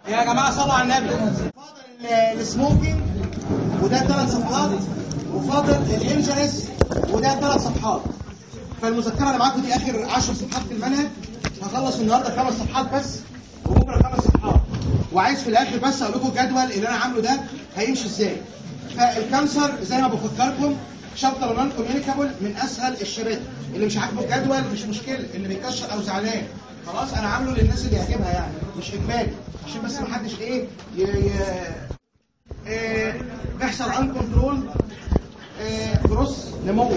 يا جماعه صلوا على النبي فاضل ال- السموكينج وده ثلاث صفحات وفاضل الانجنس وده ثلاث صفحات فالمذكره اللي معاكم دي اخر 10 صفحات في المنهج هخلص النهارده خمس صفحات بس وبكره خمس صفحات وعايز في الاخر بس اقول لكم الجدول اللي انا عامله ده هيمشي ازاي فالكانسر زي ما بفكركم شابتر نون كوميونيكابل من اسهل الشباب اللي مش عاجبه الجدول مش مشكله اللي بيكشر او زعلان خلاص انا عامله للناس اللي يعجبها يعني مش اجباري عشان بس ما حدش ايه ي... ي... إيه بيحصل ان كنترول جروس نمو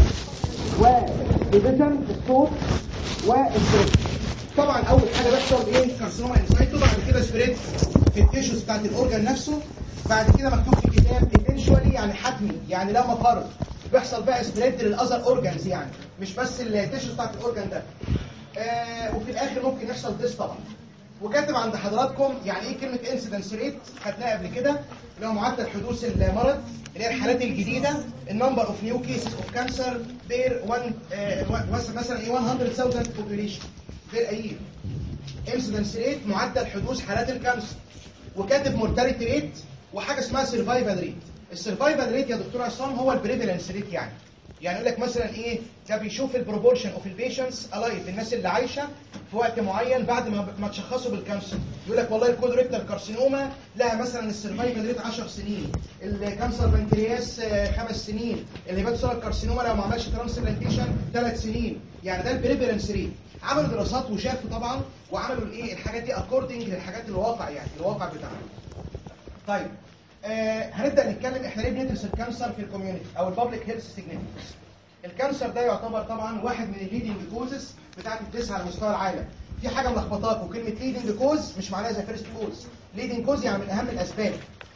وديفيجن الصوت والسبريد طبعا اول حاجه بيحصل ايه كارسينوما انسايتو بعد كده سبريد في التيشوز بتاعت الاورجان نفسه بعد كده مكتوب في الكتاب ايفينشوالي يعني حتمي يعني لما فرض بيحصل بقى سبريد للاذر اورجانز يعني مش بس التيشوز بتاعت الاورجان ده آه وفي الاخر ممكن يحصل ديس طبعا وكاتب عند حضراتكم يعني ايه كلمه انسيدنس ريت خدناها قبل كده اللي هو معدل حدوث المرض اللي هي الحالات الجديده النمبر اوف نيو كيسز اوف كانسر بير 1 مثلا ايه 100000 population بير اي انسيدنس ريت معدل حدوث حالات الكانسر وكاتب مورتاليتي ريت وحاجه اسمها سرفايفل ريت السرفايفل ريت يا دكتور عصام هو البريفالنس ريت يعني يعني يقول لك مثلا ايه ده بيشوف البروبورشن اوف البيشنتس الايف الناس اللي عايشه في وقت معين بعد ما ما تشخصوا بالكانسر يقول لك والله الكودريكتال كارسينوما لها مثلا السرفايفل ريت 10 سنين الكانسر بنكرياس آه، خمس سنين الهيباتوسيلر كارسينوما لو ما عملش ترانسبلانتيشن ثلاث سنين يعني ده البريفالنس ريت عملوا دراسات وشافوا طبعا وعملوا الايه الحاجات دي اكوردنج للحاجات الواقع يعني الواقع بتاعنا طيب آه هنبدا نتكلم احنا ليه بندرس الكانسر في الكوميونتي او البابليك هيلث سيجنيفيكانس الكانسر ده يعتبر طبعا واحد من الليدنج كوزز بتاعت الدس على مستوى العالم في حاجه ملخبطاكم كلمه ليدنج كوز مش معناها زي فيرست كوز ليدنج كوز يعني من اهم الاسباب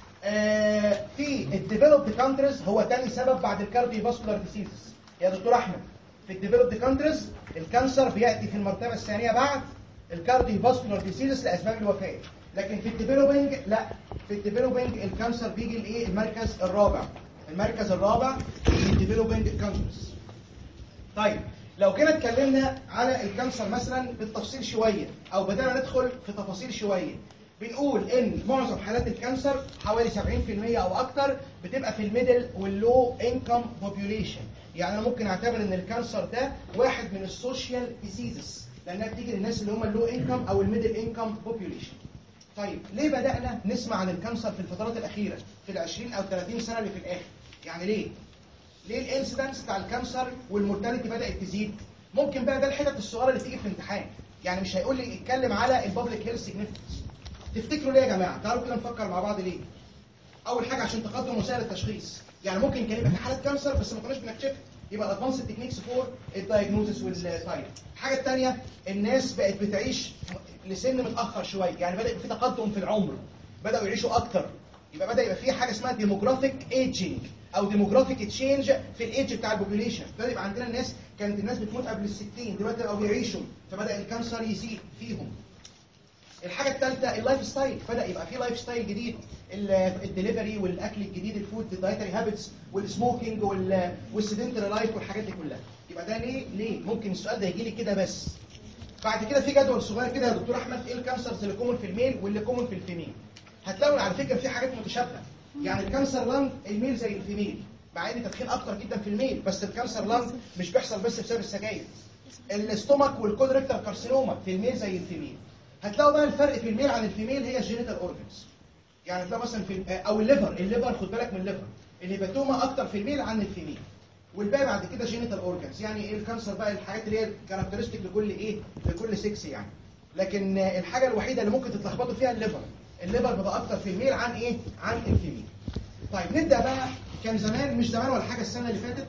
آه في الديفلوبد كانتريز هو تاني سبب بعد الكارديو فاسكولار ديسيزز يا دكتور احمد في الديفلوبد كانتريز الكانسر بياتي في المرتبه الثانيه بعد الكارديو فاسكولار ديسيزز لاسباب الوفاه لكن في الديفلوبينج لا في الديفلوبينج الكانسر بيجي الايه المركز الرابع المركز الرابع في الديفلوبينج كانتريز طيب لو كده اتكلمنا على الكانسر مثلا بالتفصيل شويه او بدانا ندخل في تفاصيل شويه بنقول ان معظم حالات الكانسر حوالي 70% او اكتر بتبقى في الميدل واللو انكم بوبيوليشن يعني انا ممكن اعتبر ان الكانسر ده واحد من السوشيال ديسيزز لانها بتيجي للناس اللي هم اللو انكم او الميدل انكم بوبيوليشن طيب ليه بدأنا نسمع عن الكانسر في الفترات الأخيرة في ال 20 أو 30 سنة اللي في الآخر يعني ليه؟ ليه الانسيدنس بتاع الكانسر والمورتاليتي بدأت تزيد؟ ممكن بقى ده الحتت الصغيرة اللي تيجي في الامتحان يعني مش هيقول لي اتكلم على البابليك هيلث سيجنيفيكانس تفتكروا ليه يا جماعة؟ تعالوا كده نفكر مع بعض ليه؟ أول حاجة عشان تقدم وسائل التشخيص يعني ممكن كان يبقى في حالة كانسر بس ما كناش بنكتشفها يبقى الادفانس تكنيكس فور الدايجنوزس والتايب الحاجه الثانيه الناس بقت بتعيش لسن متاخر شويه يعني بدا يبقى في تقدم في العمر بداوا يعيشوا اكتر يبقى بدا يبقى في حاجه اسمها ديموغرافيك ايجينج او ديموغرافيك تشينج في الايدج بتاع البوبوليشن بدا يبقى عندنا الناس كانت الناس بتموت قبل ال 60 دلوقتي بقوا بيعيشوا فبدا الكانسر يزيد فيهم الحاجه الثالثه اللايف ستايل بدا يبقى في لايف ستايل جديد الدليفري والاكل الجديد الفود الدايتري هابتس والسموكينج والسيدنتري لايف والحاجات دي كلها يبقى ده ليه ليه ممكن السؤال ده يجي لي كده بس بعد كده في جدول صغير كده يا دكتور احمد ايه الكانسرز اللي كومن في الميل واللي كومن في الفيميل هتلاقوا على فكره في حاجات متشابهه يعني الكانسر لانج الميل زي الفيميل مع ان تدخين اكتر جدا في الميل بس الكانسر لانج مش بيحصل بس بسبب السجاير الاستومك والكودريكتال كارسينوما في الميل زي الفيميل هتلاقوا بقى الفرق في الميل عن الفيميل هي الجينيتال اورجنز يعني هتلاقوا مثلا في او الليفر الليفر خد بالك من الليفر الهيباتوما اكتر في الميل عن الفيميل والباقي بعد كده جينيتال اورجنز يعني ايه الكانسر بقى الحاجات اللي هي كاركترستيك لكل ايه لكل سكس يعني لكن الحاجه الوحيده اللي ممكن تتلخبطوا فيها الليفر الليفر بيبقى اكتر في الميل عن ايه عن الفيميل طيب نبدا بقى كان زمان مش زمان ولا حاجه السنه اللي فاتت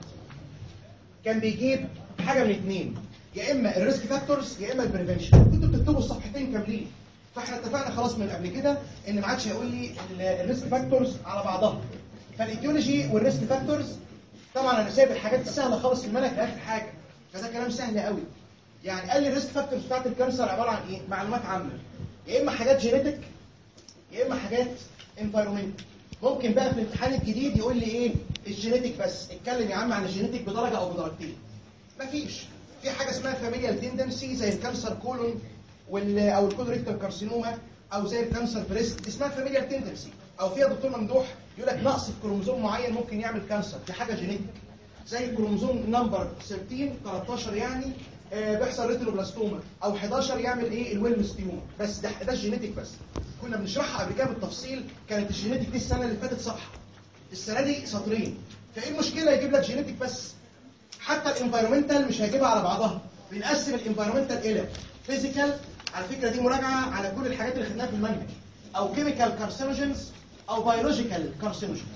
كان بيجيب حاجه من اثنين يا اما الريسك فاكتورز يا اما البريفنشن كنتوا بتكتبوا الصفحتين كاملين فاحنا اتفقنا خلاص من قبل كده ان ما عادش هيقول لي الريسك فاكتورز على بعضها فالايديولوجي والريسك فاكتورز طبعا انا سايب الحاجات السهله خالص في المنهج لاخر حاجه فده كلام سهل قوي يعني قال لي الريسك فاكتورز بتاعت الكانسر عباره عن ايه معلومات عامه يا اما حاجات جينيتك يا اما حاجات انفايرمنت ممكن بقى في الامتحان الجديد يقول لي ايه الجينيتك بس اتكلم يا عم عن الجينيتك بدرجه او بدرجتين مفيش في حاجه اسمها فاميليال تندنسي زي الكانسر كولون وال او الكولوريكتال كارسينوما او زي الكانسر بريست اسمها فاميليال تندنسي او فيها دكتور ممدوح يقول لك نقص في كروموزوم معين ممكن يعمل كانسر دي حاجه جينيتك زي الكروموزوم نمبر 13 13 يعني آه بيحصل ريتينوبلاستوما او 11 يعمل ايه الويلمس تيومر بس ده ده الجينيتك بس كنا بنشرحها قبل كده بالتفصيل كانت الجينيتك دي السنه اللي فاتت صفحه السنه دي سطرين فايه المشكله يجيب لك جينيتك بس حتى الانفايرمنتال مش هيجيبها على بعضها بنقسم الانفايرمنتال الى فيزيكال على فكره دي مراجعه على كل الحاجات اللي خدناها في المنهج او كيميكال كارسينوجينز او بيولوجيكال كارسينوجينز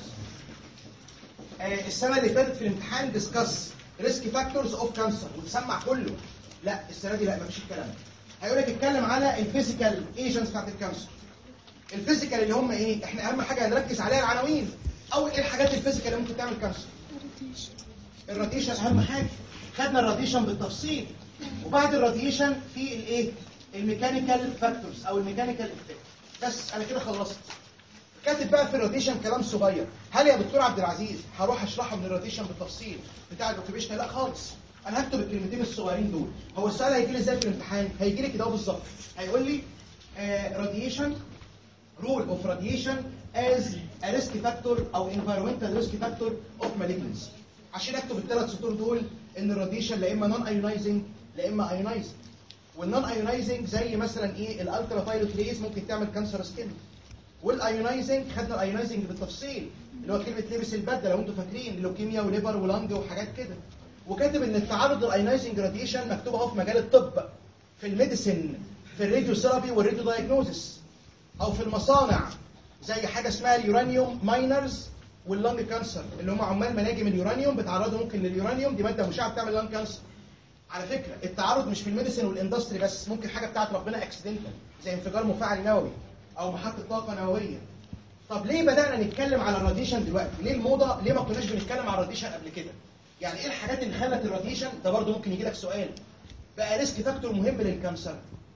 آه السنه اللي فاتت في الامتحان ديسكاس ريسك فاكتورز اوف كانسر وتسمع كله لا السنه دي لا مفيش الكلام ده هيقول لك اتكلم على الفيزيكال ايجنتس بتاعت الكانسر الفيزيكال اللي هم ايه احنا اهم حاجه هنركز عليها العناوين اول ايه الحاجات الفيزيكال اللي ممكن تعمل كانسر الراديشن اهم حاجه خدنا الراديشن بالتفصيل وبعد الراديشن في الايه الميكانيكال فاكتورز او الميكانيكال افكت بس انا كده خلصت كاتب بقى في الراديشن كلام صغير هل يا دكتور عبد العزيز هروح اشرحه من الراديشن بالتفصيل بتاع الاوكيبيشن لا خالص انا هكتب الكلمتين الصغيرين دول هو السؤال هيجي لي ازاي في الامتحان هيجي لي كده اهو بالظبط هيقول لي راديشن role of radiation as a risk factor او environmental risk factor of malignancy عشان اكتب الثلاث سطور دول ان الراديشن لا اما نون ايونايزنج لا اما ايونايزنج والنون ايونايزنج زي مثلا ايه الالترا فايلوت ريز ممكن تعمل كانسر سكين والايونايزنج خدنا الايونايزنج بالتفصيل اللي هو كلمه لبس البدله لو انتم فاكرين لوكيميا وليفر ولانج وحاجات كده وكاتب ان التعرض للايونايزنج راديشن مكتوب اهو في مجال الطب في الميديسن في الراديو ثيرابي والراديو دايجنوزس او في المصانع زي حاجه اسمها اليورانيوم ماينرز واللنج كانسر اللي هم عمال مناجم اليورانيوم بيتعرضوا ممكن لليورانيوم دي ماده مشعه بتعمل لنج كانسر على فكره التعرض مش في الميديسن والاندستري بس ممكن حاجه بتاعت ربنا اكسيدنتال زي انفجار مفاعل نووي او محطه طاقه نوويه طب ليه بدانا نتكلم على الراديشن دلوقتي ليه الموضه ليه ما كناش بنتكلم على الراديشن قبل كده يعني ايه الحاجات اللي خلت الراديشن ده برضه ممكن يجي لك سؤال بقى ريسك فاكتور مهم للكانسر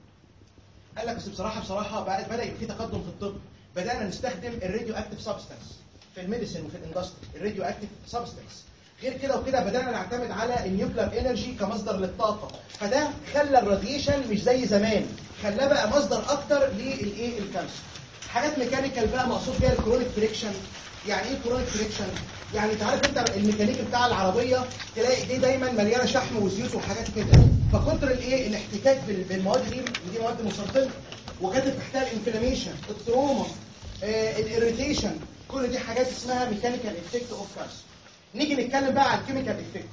قال لك بس بصراحه بصراحه بقى بدا يبقى في تقدم في الطب بدانا نستخدم الراديو اكتيف سبستانس في الميديسن وفي الاندستري الراديو اكتيف سبستانس غير كده وكده بدانا نعتمد على النيوكلير انرجي كمصدر للطاقه فده خلى الراديشن مش زي زمان خلاه بقى مصدر اكتر للايه الكانسر حاجات ميكانيكال بقى مقصود بيها الكرونيك فريكشن يعني ايه كرونيك فريكشن يعني انت عارف انت الميكانيك بتاع العربيه تلاقي ايديه دايما مليانه شحم وزيوت وحاجات كده فكتر الايه الاحتكاك بالمواد دي ودي مواد مسرطنه وكانت تحتها الانفلاميشن التروما آه الاريتيشن كل دي حاجات اسمها ميكانيكال افكت اوف كانسر نيجي نتكلم بقى على الكيميكال افكت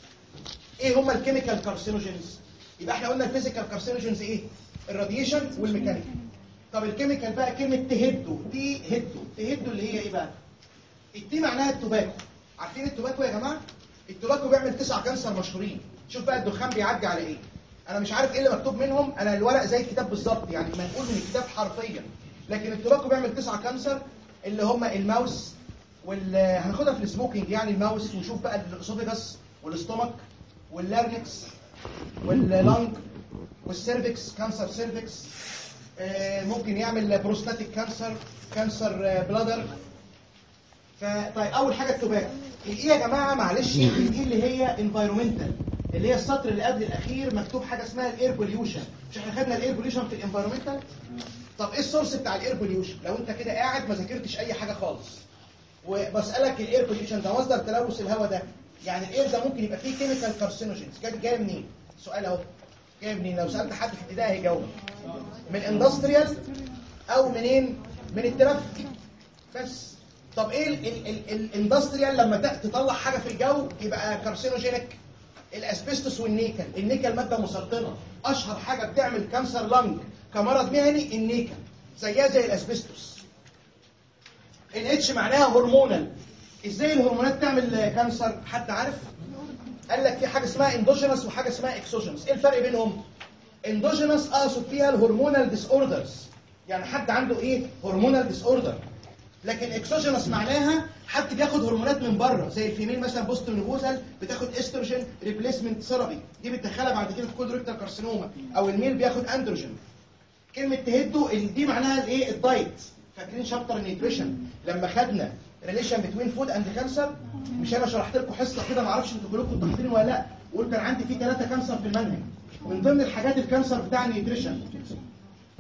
ايه هما الكيميكال كارسينوجينز يبقى احنا قلنا الفيزيكال كارسينوجينز ايه الراديشن والميكانيكال طب الكيميكال بقى كلمه تهدو تي هدو تهدو اللي هي ايه بقى التي معناها التوباكو عارفين التوباكو يا جماعه التوباكو بيعمل تسع كانسر مشهورين شوف بقى الدخان بيعدي على ايه انا مش عارف ايه اللي مكتوب منهم انا الورق زي الكتاب بالظبط يعني منقول من الكتاب حرفيا لكن التوباكو بيعمل تسع كانسر اللي هم الماوس وال هناخدها في السموكينج يعني الماوس ونشوف بقى الاسوفيجاس والاستومك واللارنكس واللنج والسيرفكس كانسر سيرفكس ممكن يعمل بروستاتيك كانسر كانسر بلادر فطيب اول حاجه التوباكو ايه يا جماعه معلش دي اللي هي انفايرمنتال اللي هي السطر اللي قبل الاخير مكتوب حاجه اسمها الاير بوليوشن مش احنا خدنا الاير بوليوشن في الانفايرمنتال طب ايه السورس بتاع الاير بوليوشن لو انت كده قاعد ما ذاكرتش اي حاجه خالص وبسالك الاير بوليوشن ده مصدر تلوث الهواء ده يعني الاير ده ممكن يبقى فيه كيميكال كارسينوجينز جاي جاي منين سؤال اهو جاي منين لو سالت حد في ابتدائي هيجاوب من اندستريال او منين من الترافيك بس طب ايه الاندستريال لما تطلع حاجه في الجو يبقى كارسينوجينيك الاسبستوس والنيكل النيكل ماده مسرطنه اشهر حاجه بتعمل كانسر لنج كمرض مهني النيكل زيها زي الاسبستوس الاتش معناها هرمونال ازاي الهرمونات تعمل كانسر حد عارف قال لك في حاجه اسمها اندوجينس وحاجه اسمها اكسوجينس ايه الفرق بينهم اندوجينس اقصد فيها الهرمونال ديس اوردرز يعني حد عنده ايه هرمونال ديس اوردر لكن اكسوجينس معناها حد بياخد هرمونات من بره زي الفيميل مثلا بوست نيبوزال بتاخد استروجين ريبليسمنت ثيرابي دي بتدخلها بعد كده في كولوريكتال كارسينوما او الميل بياخد اندروجين كلمه تهدو دي معناها الايه الدايت فاكرين شابتر النيوتريشن لما خدنا ريليشن بتوين فود اند كانسر مش انا شرحت لكم حصه كده ما اعرفش انتوا كلكم كنتوا حاضرين ولا لا وقلت كان عندي فيه ثلاثه كانسر في المنهج من ضمن الحاجات الكانسر بتاع النيوتريشن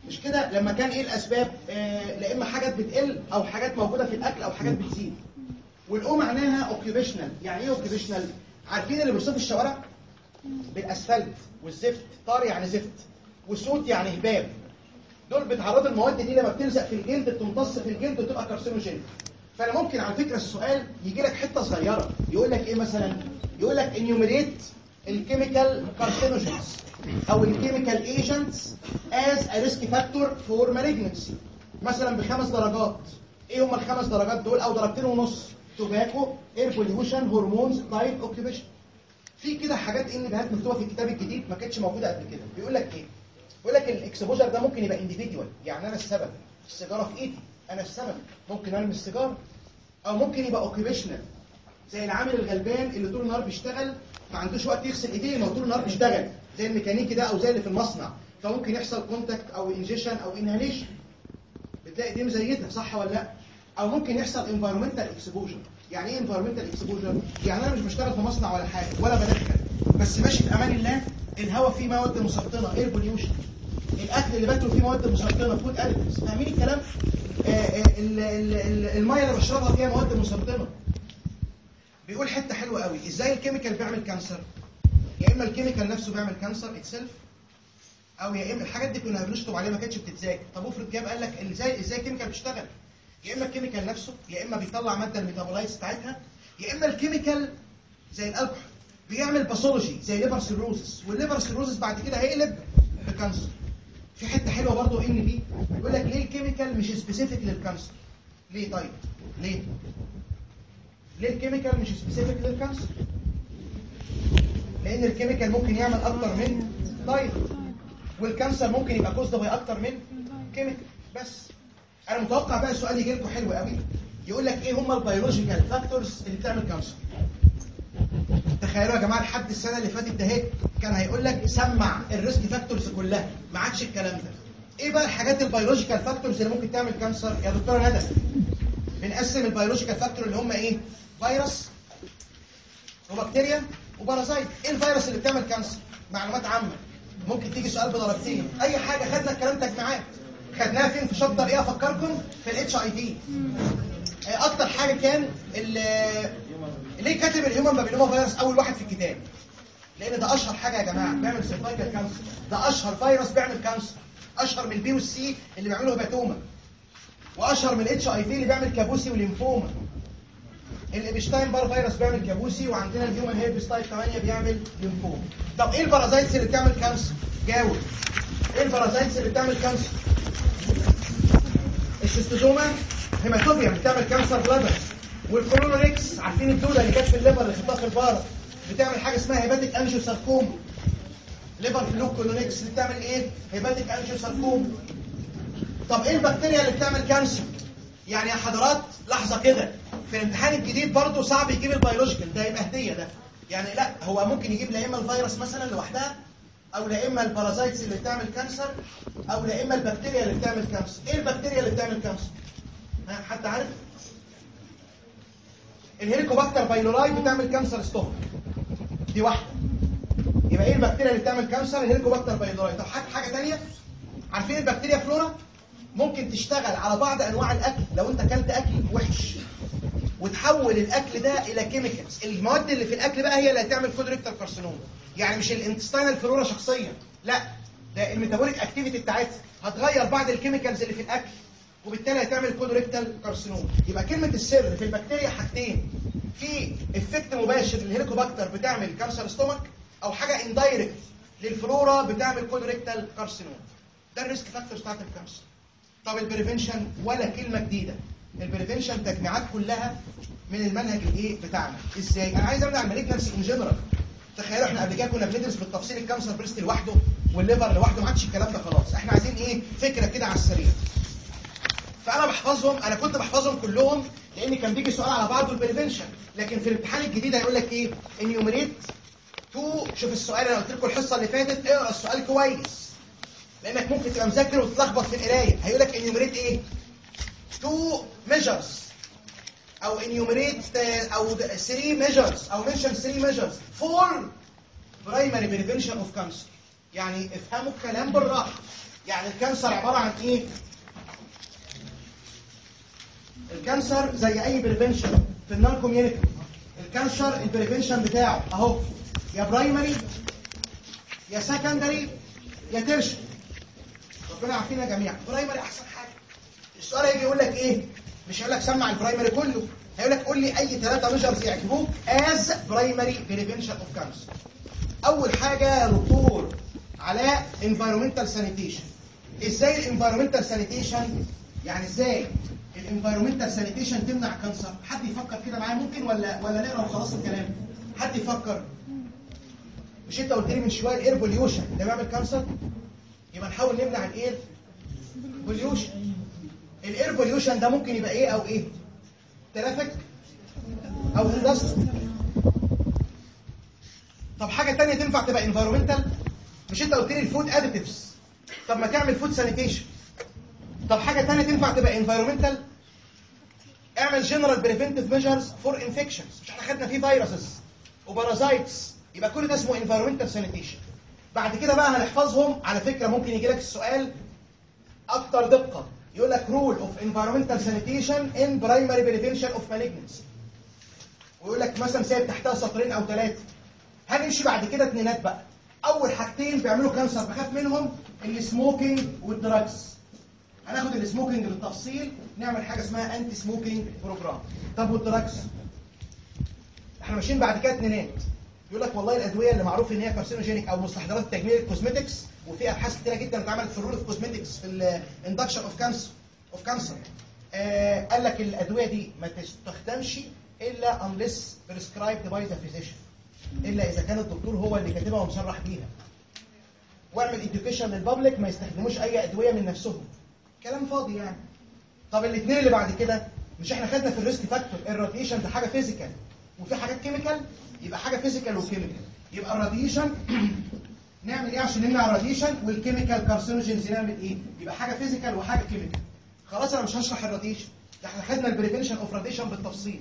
مش كده لما كان ايه الاسباب آه لا اما حاجات بتقل او حاجات موجوده في الاكل او حاجات بتزيد والاو معناها اوكيبيشنال يعني ايه اوكيبيشنال عارفين اللي بيوصفوا الشوارع بالاسفلت والزفت طار يعني زفت وسود يعني هباب دول بيتعرضوا المواد دي لما بتلزق في الجلد بتمتص في الجلد وتبقى كارسينوجين فانا ممكن على فكره السؤال يجي لك حته صغيره يقول لك ايه مثلا يقول لك انيوميريت الكيميكال كارسينوجينز او الكيميكال ايجنتس از ا ريسك فاكتور فور مالجنسي مثلا بخمس درجات ايه هم الخمس درجات دول او درجتين ونص توباكو اير بوليوشن هرمونز دايت اوكيبيشن في كده حاجات ان بهات مكتوبه في الكتاب الجديد ما كانتش موجوده قبل كده بيقول لك ايه بيقول لك الاكسبوجر ده ممكن يبقى انديفيدوال يعني انا السبب السيجاره في ايدي انا السبب ممكن ارمي السيجاره او ممكن يبقى اوكيبيشنال زي العامل الغلبان اللي طول النهار بيشتغل ما عندوش وقت يغسل ايديه ما هو طول النهار بيشتغل زي الميكانيكي ده او زي اللي في المصنع فممكن يحصل كونتاكت او انجيشن او انهاليشن بتلاقي دي مزيته صح ولا لا او ممكن يحصل انفايرمنتال اكسبوجر يعني ايه انفايرمنتال اكسبوجر يعني انا مش بشتغل في مصنع ولا حاجه ولا بدخل بس ماشي في امان الله الهواء فيه مواد مسرطنه اير بوليوشن الاكل اللي باكله فيه مواد مسرطنه فود اديتيفز فاهمين الكلام آه، آه، ال- ال- ال- الميه اللي بشربها فيها مواد مسرطنه بيقول حته حلوه قوي ازاي الكيميكال بيعمل كانسر يا اما الكيميكال نفسه بيعمل كانسر اتسلف او يا اما الحاجات دي كنا بنشطب عليها ما كانتش بتتذاكر طب افرض جاب قال لك ازاي ازاي الكيميكال بيشتغل يا اما الكيميكال نفسه يا اما بيطلع ماده الميتابولايتس بتاعتها يا اما الكيميكال زي الالكحول بيعمل باثولوجي زي ليفر سيروزس والليفر سيروزس بعد كده هيقلب بكانسر في حته حلوه برضو ان بي يقول لك ليه الكيميكال مش سبيسيفيك للكانسر ليه طيب ليه ليه الكيميكال مش سبيسيفيك للكانسر لان الكيميكال ممكن يعمل اكتر من دايت والكانسر ممكن يبقى كوزد باي اكتر من كيميكال بس انا متوقع بقى السؤال يجي لكم حلو قوي يقول لك ايه هم البيولوجيكال فاكتورز اللي بتعمل كانسر تخيلوا يا جماعه لحد السنه اللي فاتت ده هيك كان هيقول لك سمع الريسك فاكتورز كلها ما عادش الكلام ده ايه بقى الحاجات البيولوجيكال فاكتورز اللي ممكن تعمل كانسر يا دكتوره ندى بنقسم البيولوجيكال فاكتور اللي هم ايه فيروس وبكتيريا وبارازايت ايه الفيروس اللي بتعمل كانسر معلومات عامه ممكن تيجي سؤال بدرجتين اي حاجه خدنا الكلام تجميعات خدناها فين في شابتر ايه افكركم في الاتش اي في اكتر حاجه كان ال- ليه كاتب الهيومن بابيلوما فيروس اول واحد في الكتاب لان ده اشهر حاجه يا جماعه بيعمل سيرفايكال كانسر ده اشهر فيروس بيعمل كانسر اشهر من البي والسي اللي بيعملوا هيباتوما واشهر من الاتش اي في اللي بيعمل كابوسي وليمفوما الابشتاين بار فيروس بيعمل كابوسي وعندنا الهيومن هيربس تايب 8 بيعمل ليمفوما طب ايه البارازايتس اللي بتعمل كانسر جاوب ايه البارازايتس اللي بتعمل كانسر الشيستوزوما هيماتوبيا بتعمل كانسر بلادر والكولونوريكس عارفين الدوده اللي كانت في الليفر اللي خدتها في البارة بتعمل حاجه اسمها هيباتيك انجيوساركوما ليفر فلو كولونيكس اللي بتعمل ايه هيباتيك انجيوساركوما طب ايه البكتيريا اللي بتعمل كانسر يعني يا حضرات لحظه كده في الامتحان الجديد برضه صعب يجيب البيولوجيكال ده يبقى هديه ده يعني لا هو ممكن يجيب لا اما الفيروس مثلا لوحدها او لا اما البارازايتس اللي بتعمل كانسر او لا اما البكتيريا اللي بتعمل كانسر ايه البكتيريا اللي بتعمل كانسر ها حد عارف الهيليكوباكتر بايلوراي بتعمل كانسر ستومك دي واحده يبقى ايه البكتيريا اللي بتعمل كانسر الهيليكوباكتر بايلوراي طب حاجه حاجه ثانيه عارفين البكتيريا فلورا ممكن تشتغل على بعض انواع الاكل لو انت اكلت اكل وحش وتحول الاكل ده الى كيميكالز المواد اللي في الاكل بقى هي اللي هتعمل فود ريكتال كارسينوما يعني مش الانتستينال فلورا شخصيا لا ده الميتابوليك اكتيفيتي بتاعتها هتغير بعض الكيميكالز اللي في الاكل وبالتالي هتعمل كودوريكتال كارسينوما يبقى كلمه السر في البكتيريا حاجتين في افكت مباشر للهيليكوباكتر بتعمل كانسر ستومك او حاجه اندايركت للفلورا بتعمل كودوريكتال كارسينوما ده الريسك فاكتورز بتاعت الكانسر طب البريفنشن ولا كلمه جديده البريفنشن تجميعات كلها من المنهج الايه بتاعنا ازاي انا عايز امنع المالجنسي ان جنرال تخيلوا احنا قبل كده كنا بندرس بالتفصيل الكانسر بريست لوحده والليفر لوحده ما عادش الكلام ده خلاص احنا عايزين ايه فكره كده على السريع فانا بحفظهم انا كنت بحفظهم كلهم لان كان بيجي سؤال على بعضه البريفنشن لكن في الامتحان الجديد هيقول لك ايه انيوميريت تو شوف السؤال انا قلت لكم الحصه اللي فاتت اقرا السؤال كويس لانك ممكن تبقى مذاكر وتتلخبط في القرايه هيقول لك انيوميريت ايه تو ميجرز او انيوميريت او 3 ميجرز او منشن 3 ميجرز فور برايمري بريفنشن اوف كانسر يعني افهموا الكلام بالراحه يعني الكانسر عباره عن ايه الكانسر زي اي بريفنشن في النون كوميونيتي الكانسر البريفنشن بتاعه اهو يا برايمري يا سكندري يا ترشري ربنا يعافينا جميعا برايمري احسن حاجه السؤال هيجي يقول لك ايه مش هيقول لك سمع البرايمري كله هيقول لك قول لي اي ثلاثه ميجرز يعجبوك از برايمري بريفنشن اوف كانسر اول حاجه يا دكتور علاء environmental sanitation ازاي الانفايرمنتال سانيتيشن يعني ازاي الانفايرمنتال سانيتيشن تمنع كانسر حد يفكر كده معايا ممكن ولا ولا نقرا وخلاص الكلام حد يفكر مش انت قلت لي من شويه الاير بوليوشن ده بيعمل كانسر يبقى نحاول نمنع الاير بوليوشن الاير بوليوشن ده ممكن يبقى ايه او ايه ترافيك او اندستري طب حاجه تانية تنفع تبقى انفايرمنتال مش انت قلت لي الفود اديتيفز طب ما تعمل فود سانيتيشن طب حاجه تانية تنفع تبقى انفايرمنتال اعمل جنرال بريفنتيف ميجرز فور انفكشنز مش احنا خدنا فيه فيروسز وبارازايتس يبقى كل ده اسمه انفايرمنتال سانيتيشن بعد كده بقى هنحفظهم على فكره ممكن يجي لك السؤال اكتر دقه يقول لك رول اوف انفايرمنتال سانيتيشن ان برايمري بريفنشن اوف مالجنسي ويقول لك مثلا سايب تحتها سطرين او ثلاثه هنمشي بعد كده اتنينات بقى اول حاجتين بيعملوا كانسر بخاف منهم السموكينج والدراجز هناخد السموكينج بالتفصيل نعمل حاجه اسمها انتي سموكينج بروجرام طب والدراجز احنا ماشيين بعد كده اتنينات يقول لك والله الادويه اللي معروف ان هي كارسينوجينيك او مستحضرات التجميل الكوزمتكس وفي ابحاث كتيره جدا اتعملت في الرول اوف كوزمتكس في الاندكشن اوف كانسر اوف كانسر قال لك الادويه دي ما تستخدمش الا unless prescribed by the physician الا اذا كان الدكتور هو اللي كاتبها ومصرح بيها واعمل education للبابليك ما يستخدموش اي ادويه من نفسهم كلام فاضي يعني طب الاثنين اللي بعد كده مش احنا خدنا في الريسك فاكتور الراديشن ده حاجه فيزيكال وفي حاجات كيميكال يبقى حاجه فيزيكال وكيميكال يبقى الراديشن نعمل ايه عشان نمنع الراديشن والكيميكال كارسينوجينز نعمل ايه يبقى حاجه فيزيكال وحاجه كيميكال خلاص انا مش هشرح الراديشن ده احنا خدنا البريفنشن اوف راديشن بالتفصيل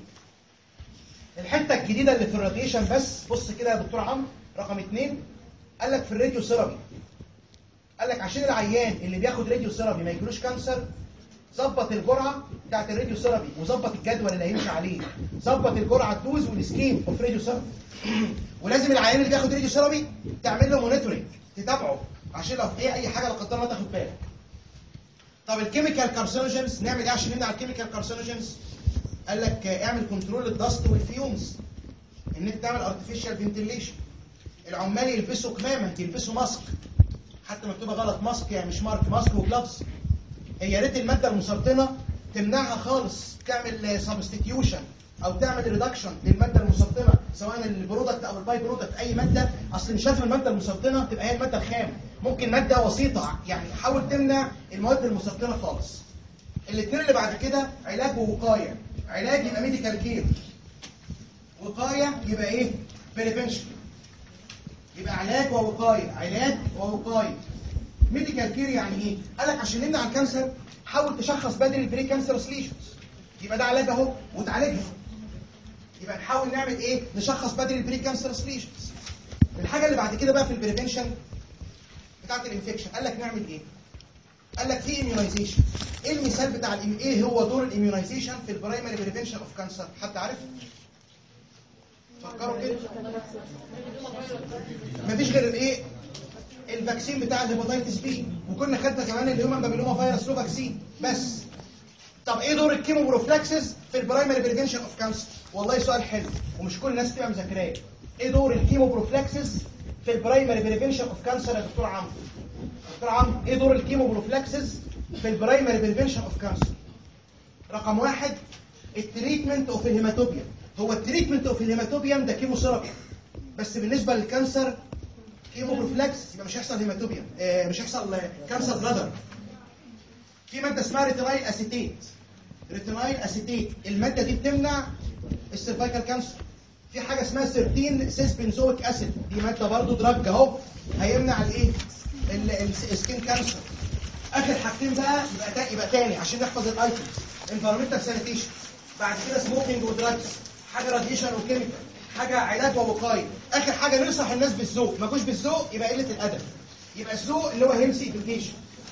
الحته الجديده اللي في الراديشن بس بص كده يا دكتور عمرو رقم اثنين قال لك في الراديو ثيرابي قال لك عشان العيان اللي بياخد راديو ثيرابي ما يجيلوش كانسر ظبط الجرعه بتاعت الراديو ثيرابي وظبط الجدول اللي هيمشي عليه ظبط الجرعه الدوز والسكيم اوف راديو ثيرابي ولازم العيان اللي بياخد راديو ثيرابي تعمل له مونيتورنج تتابعه عشان لو في ايه اي حاجه لا قدر الله تاخد بالك طب الكيميكال كارسينوجينز نعمل ايه عشان نمنع الكيميكال كارسينوجينز قال لك اعمل كنترول للدست والفيومز ان انت تعمل ارتفيشال فنتيليشن العمال يلبسوا كمامه يلبسوا ماسك حتى مكتوبه غلط ماسك يعني مش مارك ماسك وجلافز هي يا ريت الماده المسرطنه تمنعها خالص تعمل سبستيتيوشن او تعمل ريدكشن للماده المسرطنه سواء البرودكت او الباي برودكت اي ماده اصل مش لازم الماده المسرطنه تبقى هي الماده الخام ممكن ماده وسيطه يعني حاول تمنع المواد المسرطنه خالص الاثنين اللي بعد كده علاج ووقايه علاج يبقى ميديكال كير وقايه يبقى ايه بريفنشن يبقى علاج ووقايه علاج ووقايه ميديكال كير يعني ايه قال لك عشان نمنع الكانسر حاول تشخص بدري البري كانسر ليشنز يبقى ده علاج اهو وتعالجها يبقى نحاول نعمل ايه نشخص بدري البري كانسر ليشنز الحاجه اللي بعد كده بقى في البريفنشن بتاعت الانفكشن قال لك نعمل ايه قال لك في immunization ايه المثال بتاع الإم... ايه هو دور الاميونيزيشن في البرايمري بريفنشن اوف كانسر حد عارف فكروا كده مفيش غير الايه الفاكسين بتاع الهيباتيتس بي وكنا خدنا كمان الهيومن بابيلوما فيروس له فاكسين بس طب ايه دور الكيمو بروفلاكسس في البرايمري بريفنشن اوف كانسر والله سؤال حلو ومش كل الناس تبقى مذاكراه ايه دور الكيمو بروفلاكسس في البرايمري بريفنشن اوف كانسر يا دكتور عمرو دكتور عمرو ايه دور الكيمو بروفلاكسس في البرايمري بريفنشن اوف كانسر رقم واحد التريتمنت اوف الهيماتوبيا هو التريتمنت اوف الهيماتوبيوم ده كيمو ثيرابي بس بالنسبه للكانسر كيمو بروفلاكس يبقى مش هيحصل هيماتوبيوم آه مش هيحصل آه كانسر بلادر في ماده اسمها ريتينايل اسيتيت ريتينايل اسيتيت الماده دي بتمنع السيرفايكال كانسر في حاجه اسمها سيرتين سيس بنزويك اسيد دي ماده برضه دراج اهو هيمنع الايه السكين كانسر اخر حاجتين بقى يبقى تا... يبقى تاني عشان نحفظ الايتمز انفيرمنتال سانيتيشن بعد كده سموكينج ودراجز حاجه راديشن وكيميكال حاجه علاج ووقايه اخر حاجه ننصح الناس بالذوق ما جوش بالذوق يبقى قله الادب يبقى الذوق اللي هو هيلثي اديوكيشن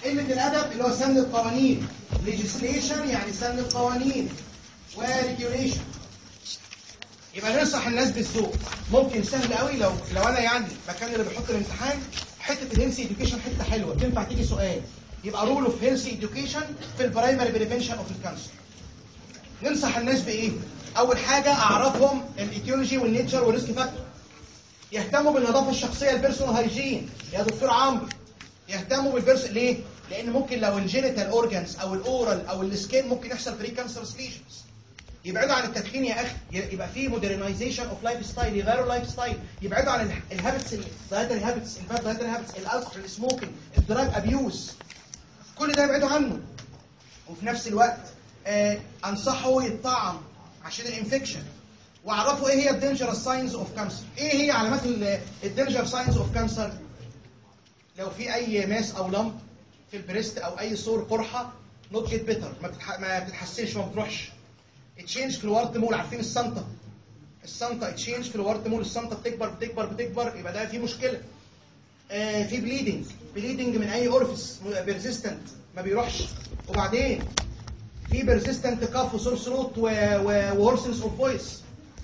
قله الادب اللي هو سن القوانين legislation يعني سن القوانين وريجوليشن يبقى ننصح الناس بالذوق ممكن سهل قوي لو لو انا يعني مكان اللي بيحط الامتحان حته الهيلث اديوكيشن حته حلوه تنفع تيجي سؤال يبقى رول اوف هيلث اديوكيشن في البرايمري بريفنشن اوف الكانسر ننصح الناس بايه اول حاجه اعرفهم الايتيولوجي والنيتشر والريسك فاكتور يهتموا بالنظافه الشخصيه البيرسونال هايجين يا دكتور عمرو يهتموا بالبيرس ليه لان ممكن لو الجينيتال اورجانز او الاورال او السكين ممكن يحصل بري كانسر ليجنز يبعدوا عن التدخين يا اخي يبقى في مودرنايزيشن اوف لايف ستايل يغيروا اللايف ستايل يبعدوا عن الهابتس الدايتري هابتس الباد دايتري هابتس الالكحول السموكينج الدراج ابيوز كل ده يبعدوا عنه وفي نفس الوقت آه انصحه يتطعم عشان الانفكشن واعرفوا ايه هي الدينجرس ساينز اوف كانسر ايه هي علامات الدينجر ساينز اوف كانسر لو في اي ماس او لمب في البريست او اي صور قرحه نوت جيت بيتر ما بتتح... ما بتتحسنش ما بتروحش تشينج في الورد مول عارفين السنطه السنطه تشينج في الورد مول السنطه بتكبر بتكبر بتكبر يبقى ده في مشكله آه في بليدنج بليدنج من اي اورفيس بيرزيستنت ما بيروحش وبعدين في بيرزيستنت كاف وسور ثروت وهورسنس اوف فويس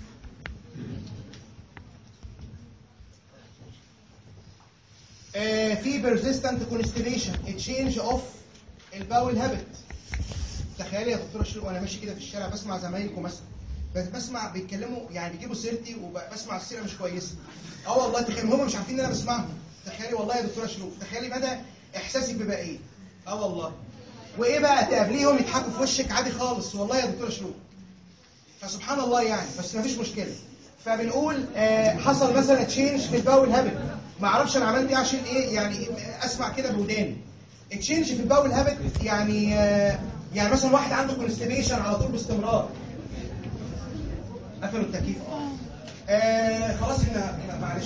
آه في بيرزيستنت كونستيبيشن تشينج اوف الباول هابت تخيلي يا دكتوره شروق وانا ماشي كده في الشارع بسمع زمايلكم مثلا بس بسمع بيتكلموا يعني بيجيبوا سيرتي وبسمع السيره مش كويسه اه والله تخيل هم مش عارفين ان انا بسمعهم تخيلي والله يا دكتوره شروق تخيلي مدى احساسك بيبقى ايه اه والله وايه بقى تقابليهم يضحكوا في وشك عادي خالص والله يا دكتوره شروق فسبحان الله يعني بس مفيش مشكله فبنقول آه حصل مثلا تشينج في الباول هابت ما اعرفش انا عملت ايه عشان ايه يعني اسمع كده بوداني تشينج في الباول هابت يعني آه يعني مثلا واحد عنده كونستيبيشن على طول باستمرار قفلوا التكييف اه آه خلاص احنا احنا معلش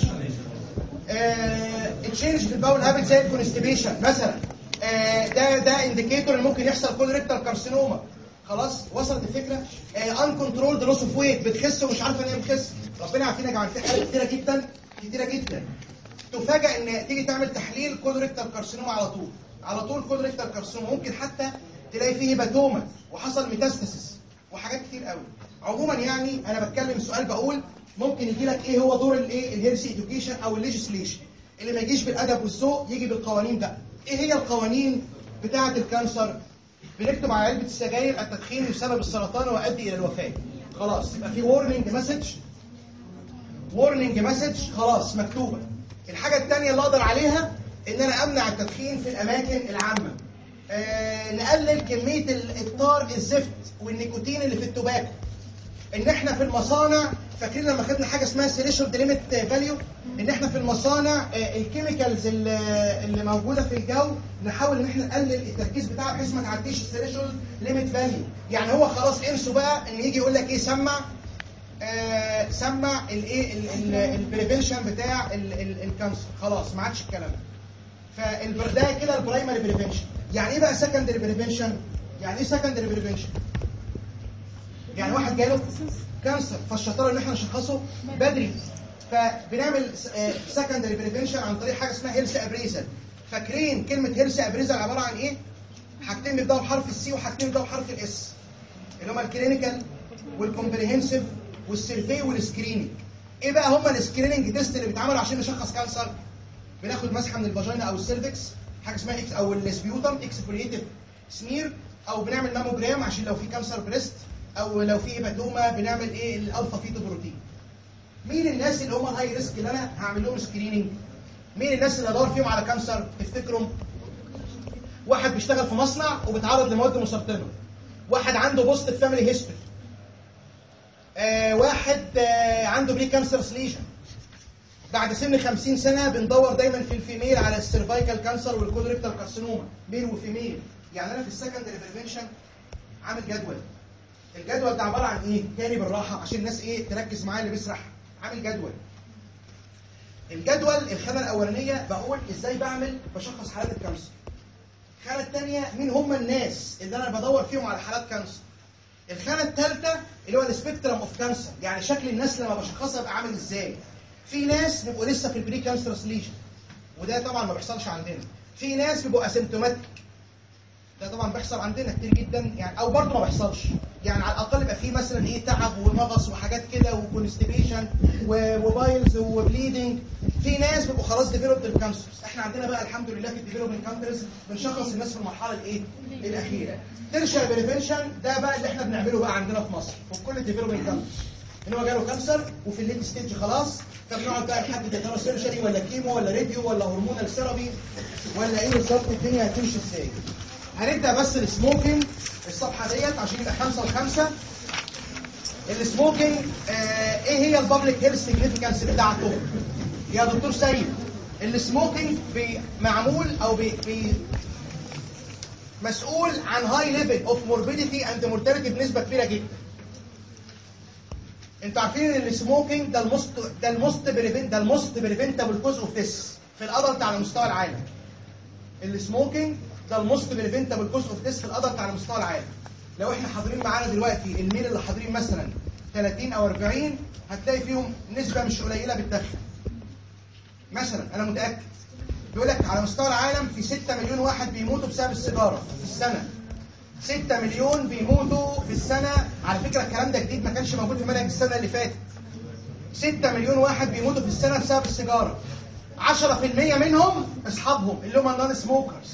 آه تشينج في الباول هابت زي الكونستيبيشن مثلا آه ده ده انديكيتور ان ممكن يحصل كولوريكتال كارسينوما خلاص وصلت الفكره ان كنترول لوس اوف ويت بتخس ومش عارفه ان هي بتخس ربنا يعافينا يا جماعه في حالات كتيره جدا كتيره جدا تفاجئ ان تيجي تعمل تحليل كولوريكتال كارسينوما على طول على طول كولوريكتال كارسينوما ممكن حتى تلاقي فيه هيباتوما وحصل ميتاستاسيس وحاجات كتير قوي عموما يعني انا بتكلم سؤال بقول ممكن يجي لك ايه هو دور الايه الهيلث اديوكيشن او الليجيسليشن اللي ما يجيش بالادب والذوق يجي بالقوانين ده ايه هي القوانين بتاعه الكانسر بنكتب على علبه السجاير التدخين بسبب السرطان ويؤدي الى الوفاه خلاص يبقى في وورنينج مسج وورنينج مسج خلاص مكتوبه الحاجه الثانيه اللي اقدر عليها ان انا امنع التدخين في الاماكن العامه آه نقلل كميه الطار الزفت والنيكوتين اللي في التوباكو ان احنا في المصانع فاكرين لما خدنا حاجه اسمها سيريشال ليميت فاليو ان احنا في المصانع آه الكيميكالز اللي, اللي موجوده في الجو نحاول ان احنا نقلل التركيز بتاعها بحيث ما تعديش السيريشال ليميت فاليو يعني هو خلاص انسوا بقى ان يجي يقول لك ايه سمع آه سمع الايه البريفنشن بتاع الكانسر خلاص ما عادش الكلام ده فده كده البرايمري بريفنشن يعني ايه بقى سكندري بريفنشن يعني ايه سكندري بريفنشن يعني واحد جاله كانسر فالشطاره ان احنا نشخصه بدري فبنعمل سكندري بريفنشن عن طريق حاجه اسمها هيلث ابريزل فاكرين كلمه هيلث ابريزل عباره عن ايه حاجتين بيبداوا بحرف السي وحاجتين بيبداوا بحرف الاس اللي هما الكلينيكال والكومبريهنسيف والسيرفي والسكريننج ايه بقى هما السكريننج تيست اللي بيتعملوا عشان نشخص كانسر بناخد مسحه من الفاجينا او السيرفكس حاجه اسمها اكس او السبيوتم اكسفوليتيف سمير او بنعمل ماموجرام عشان لو في كانسر بريست او لو في هيباتوما بنعمل ايه الالفا فيتو بروتين مين الناس اللي هم هاي ريسك اللي انا هعمل لهم سكريننج مين الناس اللي ادور فيهم على كانسر تفتكروا واحد بيشتغل في مصنع وبيتعرض لمواد مسرطنه واحد عنده بوست فاميلي هيستوري آه واحد آه عنده بري كانسر ليجن بعد سن 50 سنه بندور دايما في الفيميل على السيرفايكال كانسر والكولوريكتال كارسينوما ميل وفيميل يعني انا في السكندري بريفنشن عامل جدول الجدول ده عباره عن ايه تاني بالراحه عشان الناس ايه تركز معايا اللي بيسرح عامل جدول الجدول الخانه الاولانيه بقول ازاي بعمل بشخص حالات الكانسر الخانه الثانيه مين هم الناس اللي انا بدور فيهم على حالات كانسر الخانه الثالثه اللي هو السبيكترم اوف كانسر يعني شكل الناس لما بشخصها بقى عامل ازاي في ناس بيبقوا لسه في البري كانسرس ليجن وده طبعا ما بيحصلش عندنا في ناس بيبقوا اسيمتوماتيك ده طبعا بيحصل عندنا كتير جدا يعني او برضه ما بيحصلش يعني على الاقل يبقى فيه مثلا ايه تعب ومغص وحاجات كده وكونستيبيشن وبايلز وبليدنج في ناس بيبقوا خلاص ديفلوبد الكانسرز احنا عندنا بقى الحمد لله في الديفلوبمنت كانسرز بنشخص الناس في المرحله الايه الاخيره ترشر بريفنشن ده بقى اللي احنا بنعمله بقى عندنا في مصر في كل الديفلوبمنت كانسرز ان هو جاله كانسر وفي الليت ستيج خلاص فبنقعد بقى نحدد يا ترى سيرجري ولا كيمو ولا راديو ولا هرمونال ثيرابي ولا ايه بالظبط الدنيا هتمشي ازاي هنبدا بس السموكينج الصفحه ديت عشان يبقى خمسه وخمسه السموكينج آه ايه هي البابليك هيلث سيجنيفيكانس بتاعته يا دكتور سيد السموكينج بي- معمول او بي بي مسؤول عن هاي ليفل اوف موربيديتي اند مورتاليتي بنسبه كبيره جدا انتوا عارفين ان السموكينج ده الموست ده الموست بريفنت ده الموست بريفنتابل كوز اوف ذس في الادلت على مستوى العالم السموكينج ده الموست بريفنتابل كوز اوف ذس في الادلت على مستوى العالم لو احنا حاضرين معانا دلوقتي الميل اللي حاضرين مثلا 30 او 40 هتلاقي فيهم نسبه مش قليله بتدخن مثلا انا متاكد بيقول لك على مستوى العالم في 6 مليون واحد بيموتوا بسبب السيجاره في السنه 6 مليون بيموتوا في السنه على فكره الكلام ده جديد ما كانش موجود في منهج السنه اللي فاتت 6 مليون واحد بيموتوا في السنه بسبب السيجاره 10% منهم اصحابهم اللي هم النون سموكرز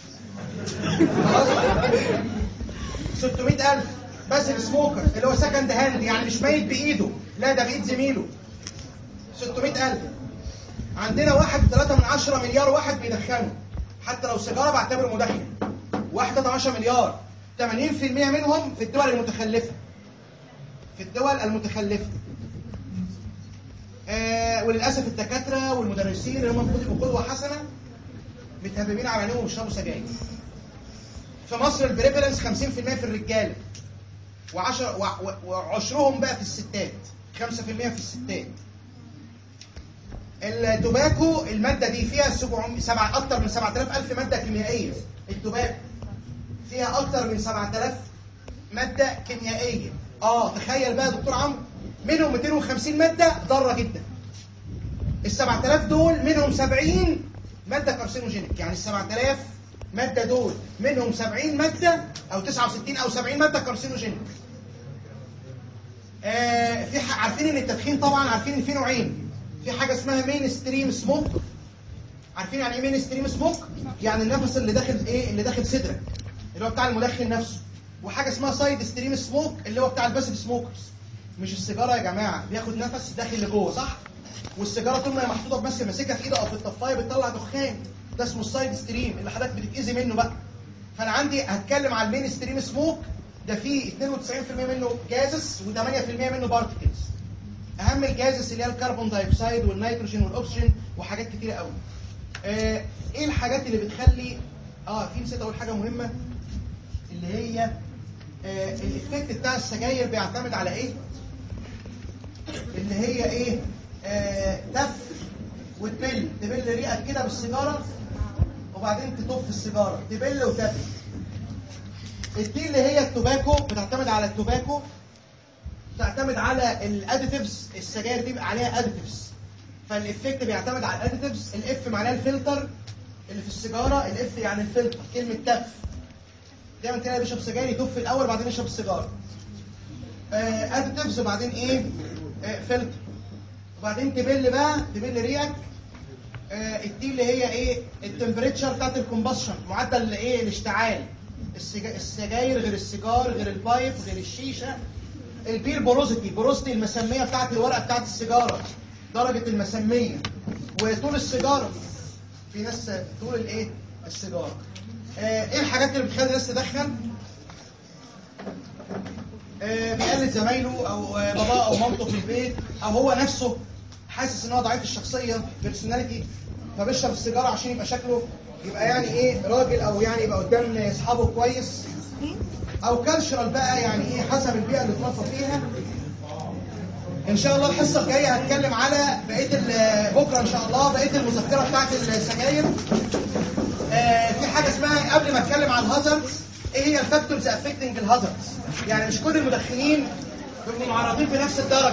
600000 بس السموكر اللي هو سكند هاند يعني مش ميت بايده لا ده بايد زميله 600000 عندنا واحد ثلاثة من عشرة مليار واحد بيدخنوا حتى لو سيجارة بعتبره مدخن واحد 13 مليار 80% منهم في الدول المتخلفة في الدول المتخلفة آه وللأسف الدكاترة والمدرسين اللي هم المفروض يبقوا قدوة حسنة متهببين على عينيهم وبيشربوا سجاير في مصر البريفرنس 50% في الرجاله و10 وعشرهم بقى في الستات 5% في الستات التوباكو الماده دي فيها 700 سبعة اكتر من 7000 الف ماده كيميائيه التوباكو فيها اكتر من 7000 ماده كيميائيه اه تخيل بقى يا دكتور عمرو منهم 250 ماده ضاره جدا ال 7000 دول منهم 70 ماده كارسينوجينيك يعني ال 7000 ماده دول منهم 70 ماده او 69 او 70 ماده كارسينوجينيك آه في ح- عارفين ان التدخين طبعا عارفين ان في نوعين في حاجه اسمها مين ستريم سموك عارفين يعني ايه مين ستريم سموك يعني النفس اللي داخل ايه اللي داخل صدرك اللي هو بتاع المدخن نفسه وحاجه اسمها سايد ستريم سموك اللي هو بتاع الباسيف سموكرز مش السيجاره يا جماعه بياخد نفس داخل لجوه صح والسيجاره طول ما هي محطوطه بس ماسكها في ايده او في الطفايه بتطلع دخان ده اسمه السايد ستريم اللي حضرتك بتتاذي منه بقى فانا عندي هتكلم على المين ستريم سموك ده فيه 92% منه جازس و8% منه بارتكلز اهم الجازس اللي هي الكربون دايوكسيد والنيتروجين والاكسجين وحاجات كتيره قوي آه ايه الحاجات اللي بتخلي اه في نسيت اقول حاجه مهمه اللي هي آه الايفكت بتاع السجاير بيعتمد على ايه اللي هي ايه آه تف وتبل تبل ريقك كده بالسيجاره وبعدين تطف السيجاره تبل وتف دي اللي هي التوباكو بتعتمد على التوباكو تعتمد على الاديتيفز السجاير دي بيبقى عليها اديتيفز فالافكت بيعتمد على الاديتيفز الاف معناه الفلتر اللي في السيجاره الاف يعني الفلتر كلمه تف دايما كده اللي بيشرب سجاير يتف الاول بعدين يشرب السيجاره اديتيفز وبعدين ايه آه فلتر وبعدين تبل بقى تبل ريقك آه الدي اللي هي ايه التمبريتشر بتاعت الكومبشن معدل ايه الاشتعال السجا- السجاير غير السيجار غير البايب غير الشيشه البير بوروزيتي بوروزيتي المسميه بتاعت الورقه بتاعت السيجاره درجه المسميه وطول السيجاره في ناس طول الايه السيجاره آه ايه الحاجات اللي بتخلي الناس تدخن آه بيقلد زمايله او آه باباه او مامته في البيت او هو نفسه حاسس ان هو ضعيف الشخصيه بيرسوناليتي فبيشرب السيجاره عشان يبقى شكله يبقى يعني ايه راجل او يعني يبقى قدام اصحابه كويس او كالشرال بقى يعني ايه حسب البيئه اللي اتربى فيها ان شاء الله الحصه الجايه هتكلم على بقيه ال- بكره ان شاء الله بقيه المذكره بتاعت السجاير آه في حاجه اسمها قبل ما اتكلم عن الهازاردز ايه هي الفاكتورز افكتنج الهازاردز يعني مش كل المدخنين بيبقوا معرضين بنفس الدرجه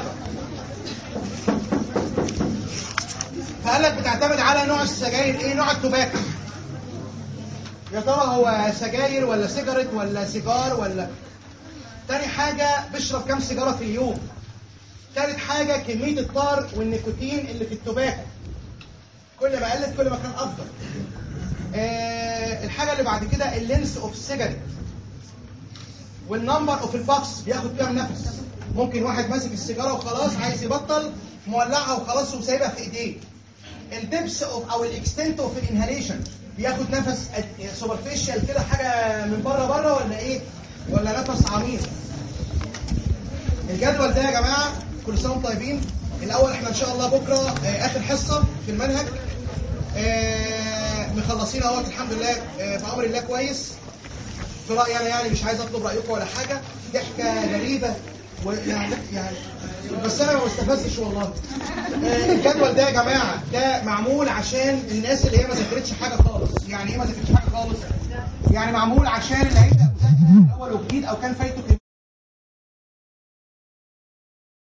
فقال لك بتعتمد على نوع السجاير ايه نوع التوباكو يا ترى هو سجاير ولا سيجارت ولا سيجار ولا تاني حاجة بيشرب كام سيجارة في اليوم تالت حاجة كمية الطار والنيكوتين اللي في التباكو كل ما قلت كل ما كان أفضل آه الحاجة اللي بعد كده اللينس اوف سيجارت والنمبر اوف البافس بياخد كام نفس ممكن واحد ماسك السيجاره وخلاص عايز يبطل مولعها وخلاص وسايبها في ايديه الدبس اوف او الاكستنت اوف الانهاليشن بياخد نفس سوبرفيشال كده حاجه من بره بره ولا ايه ولا نفس عميق الجدول ده يا جماعه كل سنه وانتم طيبين الاول احنا ان شاء الله بكره آه، اخر حصه في المنهج آه، مخلصين اهوت الحمد لله آه، بامر الله كويس في رايي انا يعني مش عايز اطلب رايكم ولا حاجه ضحكه غريبه ويعني يعني بس انا ما بستفزش والله آه، الجدول ده يا جماعه ده معمول عشان الناس اللي هي ما ذاكرتش حاجه خالص يعني ايه ما ذاكرتش حاجه خالص يعني معمول عشان اللي هيبدا مذاكره من اول وجديد او كان فايته